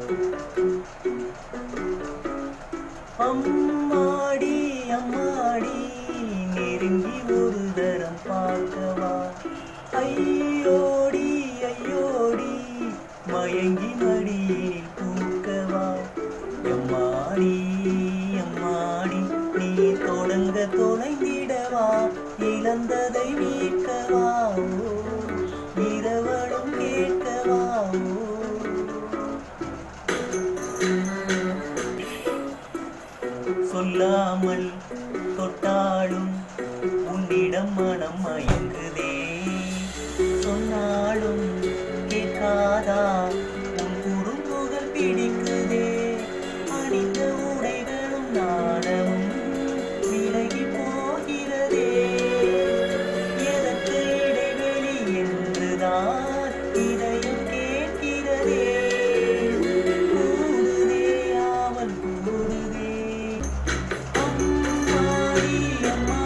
அம்மாடி அம்மாடி நெருங்கி ஒரு தரம் பார்க்கவா ஐயோடி ஐயோடி மயங்கி மடியில் பூக்கவா எம்மாடி எம்மாடி நீ தொடங்க தொலைந்திடவா இழந்ததை மீட்கவா ஓ, இரவலும் கேட்கவா ஓ. சொல்லாமல் தொட்டாலும் உன்னிடம் மனம் மயங்குதே சொன்னாலும் கேட்காதா உன் குறும்புகள் பிடிக்குதே அணிந்த உடைகளும் நாணமும் விலகி போகிறதே எதற்கு இடைவெளி என்றுதான் இதயம் கேட்கிறதே கூடுதே ஆவல் கூடுதே அம்மாடி அம்மா